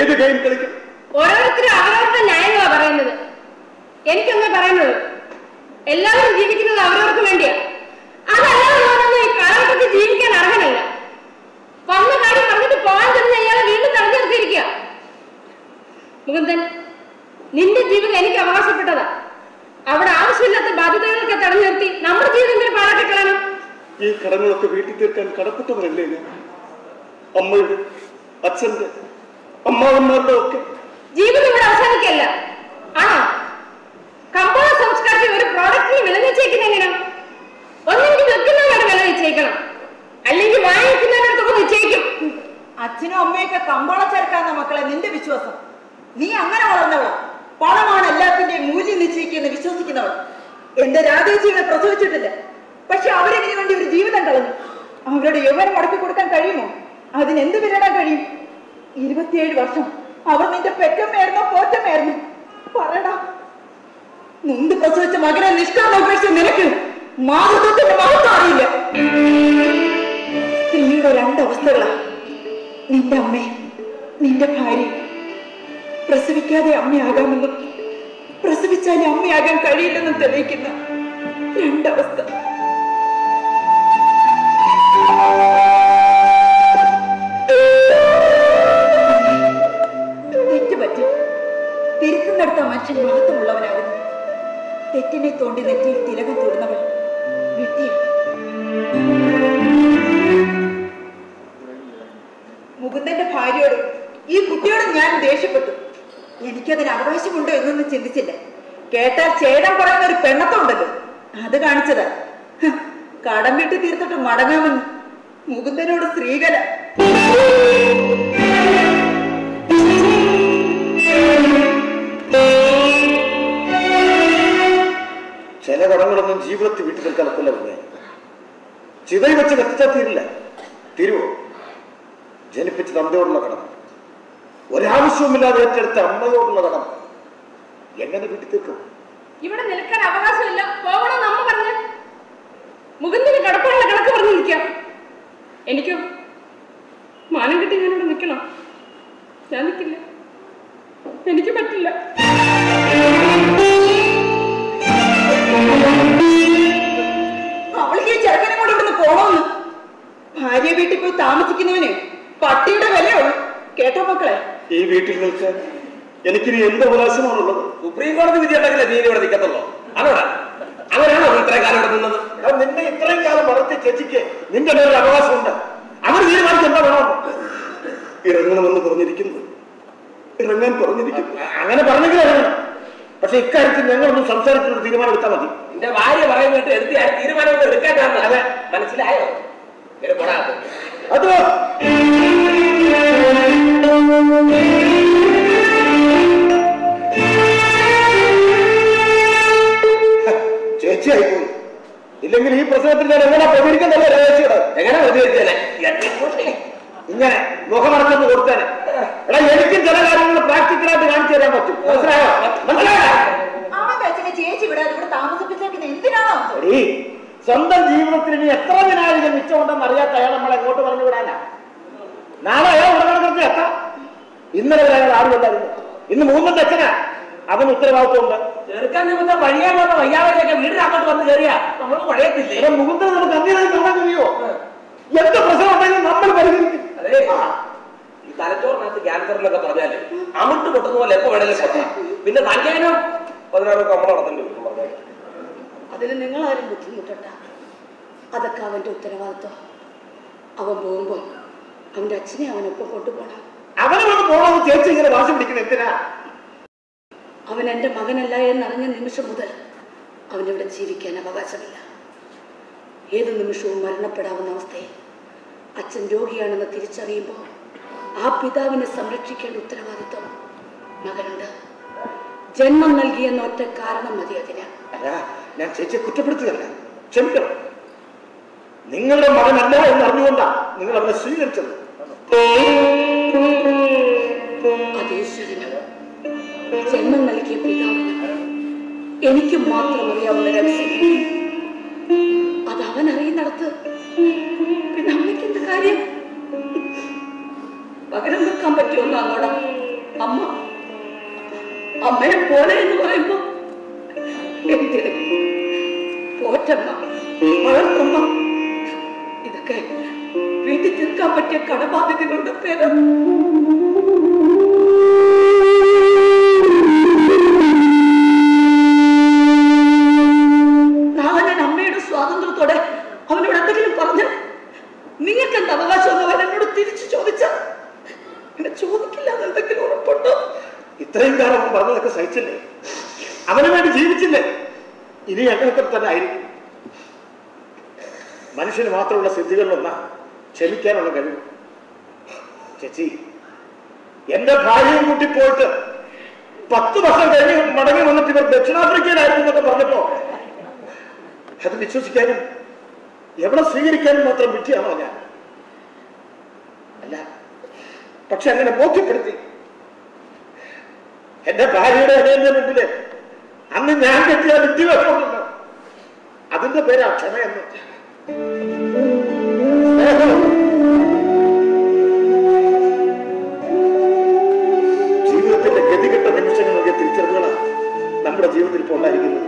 ഏത് ഗെയിം കളിക്കും ഓരോരുത്തരും അവരവരുടെ ന്യായങ്ങളാ പറയുന്നത് എനിക്കൊന്നേ പറയാനുള്ളൂ എല്ലാവരും ജീവിക്കുന്നത് അവരവർക്ക് വേണ്ടിയാ അതല്ലാതെ ഈ കാലഘട്ടത്തിൽ ജീവിക്കാൻ അർഹനല്ല വന്ന കാര്യം പറഞ്ഞിട്ട് പോകാൻ തന്നെ അയാളെ വീണ്ടും തടഞ്ഞു നിർത്തിയിരിക്കുക മുകുന്ദൻ നിന്റെ ജീവിതം എനിക്ക് അവകാശപ്പെട്ടതാ അവിടെ ആവശ്യമില്ലാത്ത ബാധ്യതകളൊക്കെ തടഞ്ഞു നിർത്തി നമ്മുടെ ജീവിതം ഇങ്ങനെ പാഴാക്കി കളയണം ഈ കടങ്ങളൊക്കെ വീട്ടിൽ തീർക്കാൻ കടപ്പെട്ടവരല്ലേ ഞാൻ അമ്മയുടെ അച്ഛന്റെ അമ്മാവന്മാരുടെ ഒക്കെ ജീവിതം ഇവിടെ അവസാനിക്കല്ല ആണോ കമ്പോള സംസ്കാരത്തിൽ ഒരു പ്രോഡക്റ്റിന് വില നിശ്ചയിക്കുന്ന എങ്ങനെ ഒന്നെങ്കിൽ വെക്കുന്നവരുടെ വില നിശ്ചയിക്കണം അല്ലെങ്കിൽ വാങ്ങിക്കുന്നവരുടെ നിശ്ചയിക്കും അച്ഛനും അമ്മയൊക്കെ കമ്പോള ചേർക്കാന്ന മക്കളെ നിന്റെ വിശ്വാസം നീ അങ്ങനെ വളർന്നവൾ പണമാണ് എല്ലാത്തിന്റെയും മൂല്യം നിശ്ചയിക്കുമെന്ന് വിശ്വസിക്കുന്നവൾ എന്റെ രാധേച്ചികളെ പ്രസവിച്ചിട്ടില്ല പക്ഷെ അവരെനിക്ക് വേണ്ടി ഒരു ജീവിതം കളഞ്ഞു അവരുടെ യൗവനം മുടക്കി കൊടുക്കാൻ കഴിയുമോ അതിന് എന്ത് വിലടാൻ കഴിയും ഇരുപത്തിയേഴ് വർഷം അവർ നിന്റെ പെറ്റമ്മയായിരുന്നോ പോറ്റമ്മയായിരുന്നു പറയടാ നൊന്ത് പ്രസവിച്ച മകനെ നിഷ്കാമ ഉപേക്ഷിച്ച നിനക്ക് മാതൃത്വത്തിന്റെ മഹത്വം അറിയില്ല സ്ത്രീയുടെ രണ്ടവസ്ഥകളാ നിന്റെ അമ്മയും നിന്റെ ഭാര്യ പ്രസവിക്കാതെ അമ്മയാകാമെന്നും പ്രസവിച്ചാലേ അമ്മയാകാൻ കഴിയില്ലെന്നും തെളിയിക്കുന്ന രണ്ടവസ്ഥ തെറ്റ് പറ്റും തിരുത്തുന്നിടത്ത മനുഷ്യൻ മഹത്വമുള്ളവനാകുന്നു തെറ്റിനെ തോണ്ടി നെറ്റിയിൽ തിലകം തൊടുന്നവൾ വിട്ടിയാണ് മുകുന്ദന്റെ ഭാര്യയോടും ഈ കുട്ടിയോടും ഞാൻ ദേഷ്യപ്പെട്ടു എനിക്കതിന് അവകാശമുണ്ടോ എന്നൊന്നും ചിന്തിച്ചില്ല കേട്ടാൽ ചേടം പറയുന്ന ഒരു പെണ്ണത്തുണ്ടല്ലോ അത് കാണിച്ചതാ ഹ്, കടം വിട്ട് തീർത്തിട്ട് മടങ്ങാമെന്ന് മുകുന്ദനോട് സ്ത്രീകല ചില കടങ്ങളൊന്നും ജീവിതത്തിൽ വീട്ടിൽ തീർക്കാൻ ഒക്കില്ല പിന്നെ ചിതയിൽ വെച്ച് കത്തിച്ചാൽ തീരില്ല തീരുവോ ജനിപ്പിച്ച തന്തയോടുള്ള കടം ഒരാവശ്യവുമില്ലാതെ ഏറ്റെടുത്ത അമ്മയോടുള്ള കടം എങ്ങനെ വീട്ടിൽ തീർക്കും ഇവിടെ നിൽക്കാൻ അവകാശമില്ല പോകണം നമ്മ പറഞ്ഞ് മുകുന്ദിന് കടപ്പുള്ള കണക്ക് പറഞ്ഞു നിൽക്കാം എനിക്കോ മാനം കിട്ടി ഞാനിവിടെ നിൽക്കണം ഞാൻ നിൽക്കില്ല എനിക്ക് പറ്റില്ല അവൾക്ക് ഈ ചെറുക്കനെ കൂടെ ഇവിടുന്ന് പോണോന്ന് ഭാര്യ വീട്ടിൽ പോയി താമസിക്കുന്നവന് പട്ടിയുടെ വിലയുള്ളൂ കേട്ടോ മക്കളെ ഈ വീട്ടിൽ നിൽക്കാൻ എനിക്കിനി എന്ത് അവകാശമാണുള്ളത് സുപ്രീം കോടതി വിധി ഉണ്ടെങ്കിലേ നീ ഇവിടെ നിൽക്കത്തുള്ളൂ അതോടാ അങ്ങനെയാണോ നീ ഇത്രയും കാലം ഇവിടെ നിന്നത് എടാ, നിന്നെ ഇത്രയും കാലം വളർത്തിയ ചേച്ചിക്ക് നിന്റെ മേലൊരു അവകാശമുണ്ട് അവർ തീരുമാനിക്കും എന്താ വേണം ഇറങ്ങണമെന്ന് പറഞ്ഞിരിക്കുന്നു ഇറങ്ങാൻ പറഞ്ഞിരിക്കുന്നു അങ്ങനെ പറഞ്ഞെങ്കിൽ ഇറങ്ങണം പക്ഷെ ഇക്കാര്യത്തിൽ ഞങ്ങളൊന്നും സംസാരിച്ചൊരു തീരുമാനം എടുത്താൽ മതി നിന്റെ ഭാര്യ പറയുന്നിട്ട് എടുത്ത് ആ തീരുമാനം എടുക്കാൻ അതെ മനസ്സിലായോ ഇങ്ങനെ പോടാ അത് ചേച്ചിയായി പോയി ഇല്ലെങ്കിൽ ഈ പ്രശ്നത്തിൽ ഞാൻ എങ്ങനെ പ്രതികരിക്കുന്നല്ലേ ചേച്ചിയുടെ എങ്ങനെ പ്രതികരിച്ചേനെ ഇങ്ങനെ മുഖമടച്ചൊന്ന് കൊടുത്തേനെ എടാ എനിക്കും ചില കാര്യങ്ങൾ പ്രാക്ടിക്കലായിട്ട് കാണിച്ചു തരാൻ പറ്റും മനസ്സിലായോ മനസ്സിലായോ അവന്റെ അച്ഛനെ ചേച്ചി വിടാതെ ഇവിടെ താമസിപ്പിച്ചേക്കുന്ന എന്തിനാണോ എടീ, സ്വന്തം ജീവിതത്തിൽ ഇനി എത്ര വിനാഴികം മിച്ചമുണ്ടെന്ന് അറിയാത്ത അയാൾ നമ്മളെ എങ്ങോട്ട് പറഞ്ഞു വിടാനാ നാളെ അയാൾ ഉടനെ എത്താം ഇന്നലെ വരെ അയാൾ ആരുമല്ലായിരുന്നു ഇന്ന് മൂന്നും അച്ഛനാ അവന് ഉത്തരവാദിത്വമുണ്ട് ചെറുക്കാൻ നിമിത്തം വഴിയാ വന്ന വയ്യാവലിയൊക്കെ വീടിനകത്തോട്ട് വന്ന് കയറിയാ നമ്മൾ പഴയത്തില്ലേ ഇവിടെ മുകുന്ദനെ നമുക്ക് അന്യനായി കാണാൻ കഴിയുമോ എന്ത് പ്രശ്നം ഉണ്ടെങ്കിലും നമ്മൾ പരിഹരിക്കും അതെ ഈ തലച്ചോറിനകത്ത് ക്യാൻസർ എന്നൊക്കെ പറഞ്ഞാല് അമിട്ട് പൊട്ടുന്ന പോലെ എപ്പോ വേണേലും പൊട്ടാം പിന്നെ തഞ്ചേനും പതിനാറൊക്കെ നമ്മൾ നടത്തേണ്ടി വരും പറഞ്ഞാൽ അതിന് നിങ്ങളാരും ബുദ്ധിമുട്ടണ്ട അതൊക്കെ അവന്റെ ഉത്തരവാദിത്വം അവൻ പോകുമ്പോൾ അവന്റെ അച്ഛനെ അവനൊപ്പം കൊണ്ടുപോകണം അവനെ വന്ന് പോകണമെന്ന് ചേച്ചി ഇങ്ങനെ വാശി പിടിക്കണം എന്തിനാ അവൻ എൻ്റെ മകനല്ല എന്നറിഞ്ഞ നിമിഷം മുതൽ അവനിവിടെ ജീവിക്കാൻ അവകാശമില്ല ഏത് നിമിഷവും മരണപ്പെടാവുന്ന അവസ്ഥയിൽ അച്ഛൻ രോഗിയാണെന്ന് തിരിച്ചറിയുമ്പോൾ ആ പിതാവിനെ സംരക്ഷിക്കേണ്ട ഉത്തരവാദിത്വം മകനുണ്ട് ജന്മം നൽകിയെന്ന ഒറ്റ കാരണം മതി അതിന് അല്ല ഞാൻ ചേച്ചിയെ കുറ്റപ്പെടുത്തുകയല്ല ക്ഷമിക്കണം നിങ്ങളുടെ മകനല്ല എന്ന് അറിഞ്ഞുകൊണ്ടാ നിങ്ങൾ അവനെ സ്വീകരിച്ചത് അത് ഈശ്വരനും ജന്മം നൽകിയ പിതാവിനും എനിക്ക് മാത്രം അറിയാവുന്ന രഹസ്യം അത് അവൻ അറിയുന്നിടത്ത് പിന്നെ അമ്മയ്ക്ക് എന്ത് കാര്യം പകരം വെക്കാൻ പറ്റുമെന്നാണോടാ അമ്മ അമ്മയെ പോലെ എന്ന് പറയുമ്പോ എന്തിന് പോറ്റമ്മ വളർത്തമ്മ ഇതൊക്കെ വീട്ടിൽ തീർക്കാൻ പറ്റിയ കടബാധ്യതകളുടെ പേര് നാളെ ഞാൻ അമ്മയുടെ സ്വാതന്ത്ര്യത്തോടെ അവനോട് എന്തെങ്കിലും പറഞ്ഞ് നിങ്ങൾക്ക് എന്ത് അവകാശം അവൻ എന്നോട് തിരിച്ചു ചോദിച്ച എന്നെ ചോദിക്കില്ല എന്ന് എന്തെങ്കിലും ഉറപ്പുണ്ടോ ഇത്രയും കാലം അവൻ പറഞ്ഞതൊക്കെ സഹിച്ചില്ലേ അവന് വേണ്ടി ജീവിച്ചില്ലേ ഇനി അങ്ങനൊക്കെ തന്നെ ആയിരിക്കും മനുഷ്യന് മാത്രമുള്ള സിദ്ധികളിലൊന്ന ക്ഷമിക്കാനുള്ള കഴിവ് ചേച്ചി എന്റെ ഭാര്യയും കൂട്ടി പോയിട്ട് പത്ത് വർഷം കഴിഞ്ഞ് മടങ്ങി വന്നിട്ട് ഇവർ ദക്ഷിണാഫ്രിക്കയിലായിരുന്നു എന്നൊക്കെ പറഞ്ഞപ്പോ അത് വിശ്വസിക്കാനും എവിടെ സ്വീകരിക്കാനും മാത്രം വിട്ടിയാണോ ഞാൻ അല്ല പക്ഷെ അങ്ങനെ ബോധ്യപ്പെടുത്തി എന്റെ ഭാര്യയുടെ അനിയന്റെ മുമ്പില് അന്ന് ഞാൻ കെട്ടിയ വിദ്യാഭ്യാസമുണ്ടല്ലോ അതിന്റെ പേരാ ക്ഷമയെന്ന് സ്നേഹം. ജീവിതത്തിന്റെ ഗതികെട്ട നിമിഷങ്ങൾ നൽകിയ തിരിച്ചറിവുകളാണ് നമ്മുടെ ജീവിതത്തിൽ ഇപ്പോൾ ഉണ്ടായിരിക്കുന്നത്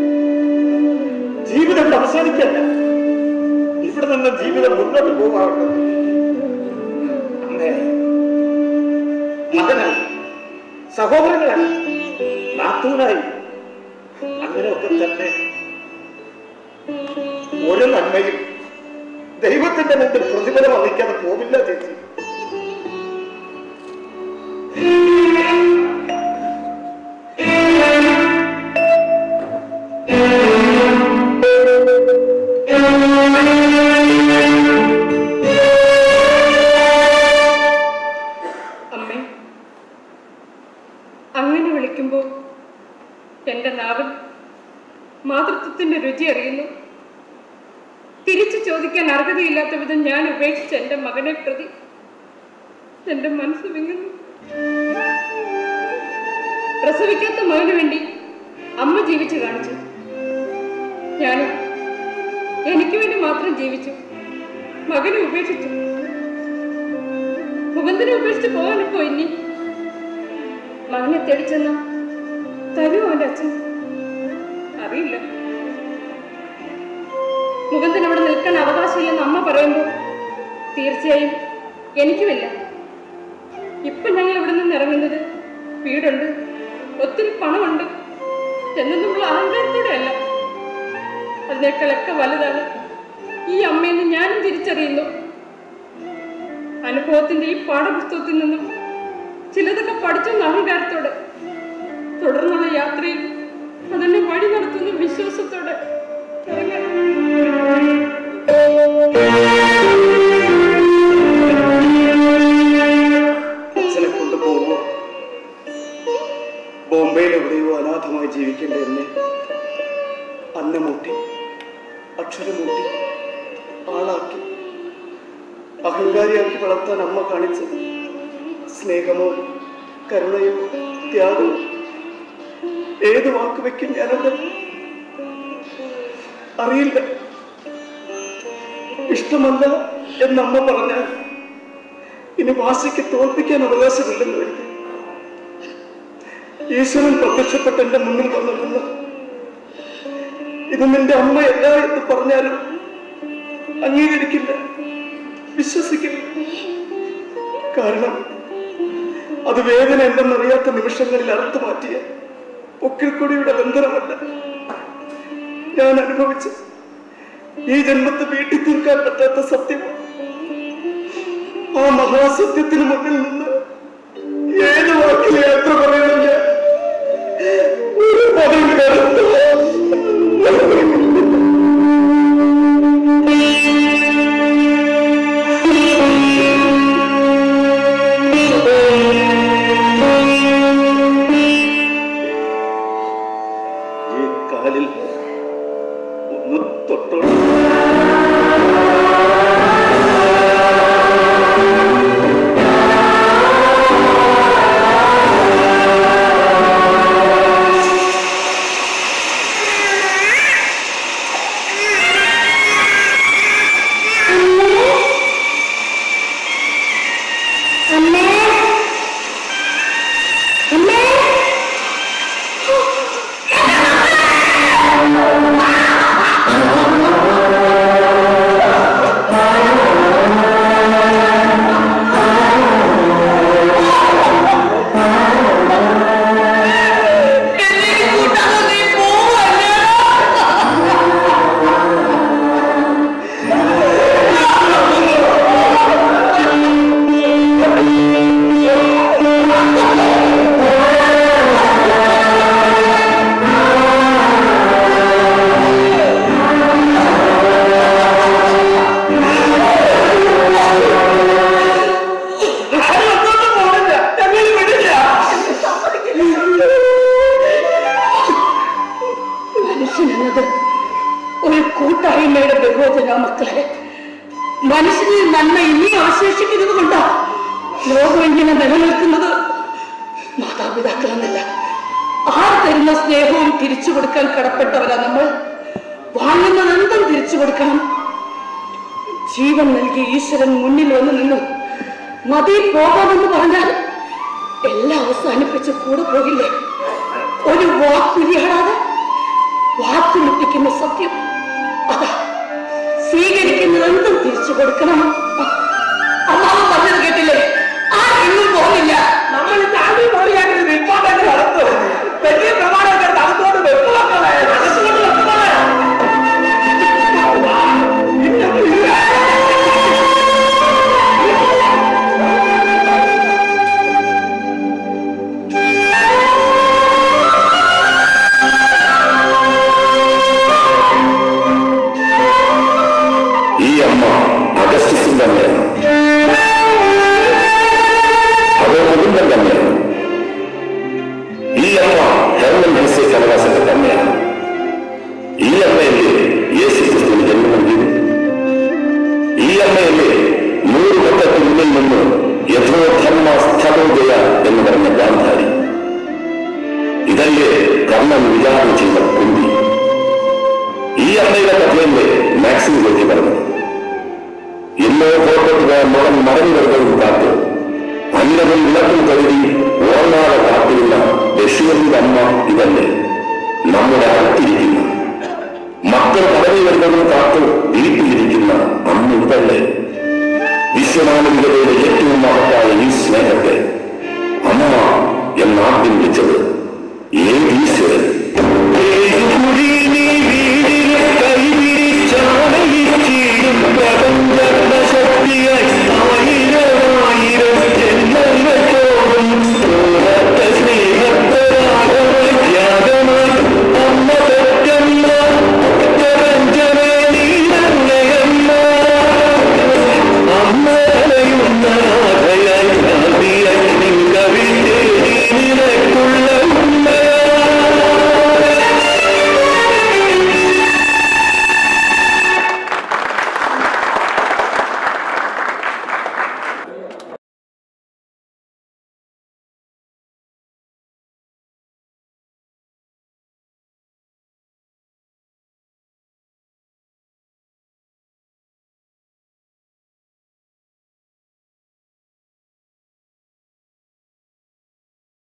ജീവിതം ഇവിടെ അവസാനിക്കല്ല ഇവിടെ നിന്ന് ജീവിതം മുന്നോട്ട് പോകാറുണ്ട് അമ്മയായി മകനായി സഹോദരങ്ങളായി നാത്തൂനായി അങ്ങനെയൊക്കെ തന്നെ ഒരു നന്മയും ദൈവത്തിന്റെ മുമ്പിൽ പ്രതിഫലം അറിയിക്കാതെ പോവില്ല ചേച്ചി അമ്മേ അങ്ങനെ വിളിക്കുമ്പോൾ എന്റെ നാവിൽ മാതൃത്വത്തിന്റെ രുചി അറിയുന്നു തിരിച്ചു ചോദിക്കാൻ അർഹതയില്ലാത്ത വിധം ഞാൻ ഉപേക്ഷിച്ച എന്റെ മകനെ പ്രതി എന്റെ മനസ്സ് വിങ്ങുന്നു പ്രസവിക്കാത്ത മകന് വേണ്ടി അമ്മ ജീവിച്ചു കാണിച്ചു ഞാനും എനിക്ക് വേണ്ടി മാത്രം ജീവിച്ചു മകനെ ഉപേക്ഷിച്ചു മുഖന്തിനെ ഉപേക്ഷിച്ച് പോകാനിപ്പോ ഇനി മകനെ തെളിച്ചെന്ന തരുമോ അവന്റെ അച്ഛൻ അറിയില്ല മുഖന്തിന് അവിടെ നിൽക്കാൻ അവകാശമില്ലെന്ന് അമ്മ പറയുമ്പോൾ തീർച്ചയായും എനിക്കുമില്ല ഇപ്പൊ ഞങ്ങൾ ഇവിടെ നിന്ന് ഇറങ്ങുന്നത് വീടുണ്ട് ഒത്തിരി പണമുണ്ട് എന്നൊന്നുള്ള അഹങ്കാരത്തോടെ അല്ല അതിനേക്കാളൊക്കെ വലുതാണ് ഈ അമ്മയെന്ന് ഞാനും തിരിച്ചറിയുന്നു അനുഭവത്തിന്റെ ഈ പാഠപുസ്തകത്തിൽ നിന്നും ചിലതൊക്കെ പഠിച്ചെന്ന അഹങ്കാരത്തോടെ തുടർന്നുള്ള യാത്രയിൽ അതെന്നെ വഴി നടത്തുന്ന വിശ്വാസത്തോടെ ഇറങ്ങാം. അച്ഛനെ കൊണ്ടുപോകുമ്പോ ബോംബെയിൽ എവിടെയോ അനാഥമായി ജീവിക്കേണ്ട എന്നെ അന്നമൂട്ടി അക്ഷരമൂട്ടി ആളാക്കി അഹങ്കാരിയാക്കി വളർത്താൻ അമ്മ കാണിച്ച സ്നേഹമോ കരുണയോ ത്യാഗമോ ഏത് വാക്ക് വെക്കും ഞാനവിടെ അറിയില്ല ഇഷ്ടമല്ല എന്നമ്മ പറഞ്ഞാൽ ഇനി വാശിക്ക് തോൽപ്പിക്കാൻ അവകാശമില്ലെന്ന് എനിക്ക് ഈശ്വരൻ പ്രത്യക്ഷപ്പെട്ട് എന്റെ മുന്നിൽ വന്നിരുന്ന ഇത് നിന്റെ അമ്മയല്ല എന്ന് പറഞ്ഞാലും അംഗീകരിക്കില്ല വിശ്വസിക്കില്ല കാരണം അത് വേദന എന്തെന്നറിയാത്ത നിമിഷങ്ങളിൽ അറുത്തു മാറ്റിയ പൊക്കിൾക്കൊടിയുടെ ബന്ധനമല്ല ഞാൻ അനുഭവിച്ച ഈ ജന്മത്തെ വീട്ടിൽ തീർക്കാൻ പറ്റാത്ത സത്യമാണ് ആ മഹാസത്യത്തിന് മുന്നിൽ നിന്ന് ഏത് വാക്കിൽ യാത്ര പറയുന്നില്ല ഒരു പദം കരുത്ത് ഈ കാലിൽ ഒന്ന് തൊട്ടോളൂ ആ കൂട്ടായ്മയുടെ ബഹുവചന മക്കളെ മനുഷ്യനിൽ നന്മ ഇനിയും അവശേഷിക്കുന്നത് കൊണ്ടാ ലോകം ഇങ്ങനെ നിലനിൽക്കുന്നത് മാതാപിതാക്കളെന്നല്ല ആർ തരുന്ന സ്നേഹവും തിരിച്ചു കൊടുക്കാൻ കടപ്പെട്ടവരാ നമ്മൾ വാങ്ങുന്നതെന്തും തിരിച്ചു കൊടുക്കണം ജീവൻ നൽകി ഈശ്വരൻ മുന്നിൽ വന്ന് നിന്നു മതി പോകാമെന്ന് പറഞ്ഞാൽ എല്ലാം അവസാനിപ്പിച്ച് കൂടെ പോകില്ലേ ഒരു വാക്കുരിയാടാതെ വാക്കുമുട്ടിക്കുന്ന സത്യം അതാ സ്വീകരിക്കുന്നതെന്തും തിരിച്ചു കൊടുക്കണം അമ്മാവൻ പറഞ്ഞത് കേട്ടില്ലേ ആ എങ്ങും പോകുന്നില്ല നമ്മൾ ചാണ്ടി മോളിയാക്കി റിപ്പോർട്ടൊക്കെ നടത്തും വലിയ പ്രമാണമൊക്കെ തണുത്തോണ്ട് വെപ്പുമക്കളെ മനസ്സുകൊണ്ട് വെപ്പുമക്കളെ ഈ അമ്മ അഗസ്റ്റിസിന്റെ അമ്മയാണ് അത് മുകുന്ദൻ തന്നെയാണ് ഈ അമ്മ ഹെർമൻ ഹെൽസെ കനവാസന്റെ അമ്മയാണ് ഈ അമ്മയല്ലേ യേശു ക്രിസ്തുവിന് ജന്മം നൽകിയത് ഈ അമ്മയല്ലേ നൂറ് കൊല്ലത്തിന് മുന്നിൽ നിന്ന് യഥോധർമ്മ സ്ഥലോദയ എന്ന് പറഞ്ഞ ഗാന്ധാരി ഇതല്ലേ കർണൻ വിചാരം ചെയ്ത കുന്തി ഈ അമ്മയുടെ കഥയല്ലേ മാക്സിം ഗോപി പറഞ്ഞത് ഇന്നോ പുറത്തോട്ട് പോയ മുളം മറഞ്ഞു വരുന്നതും കാത്ത് അന്നവും വിളക്കും കരുതി ഓർമ്മാതെ കാത്തിരുന്ന ബഷീറിന്റെ അമ്മ ഇതല്ലേ നമ്മുടെ അടുത്തിരിക്കുന്ന മക്കൾ മടങ്ങി വരുന്നതും കാത്ത് വീട്ടിലിരിക്കുന്ന അമ്മ ഇതല്ലേ വിശ്വമാനവികതയുടെ ഏറ്റവും മഹത്തായ ഈ സ്നേഹത്തെ അമ്മ എന്നാദ്യം വിളിച്ചത്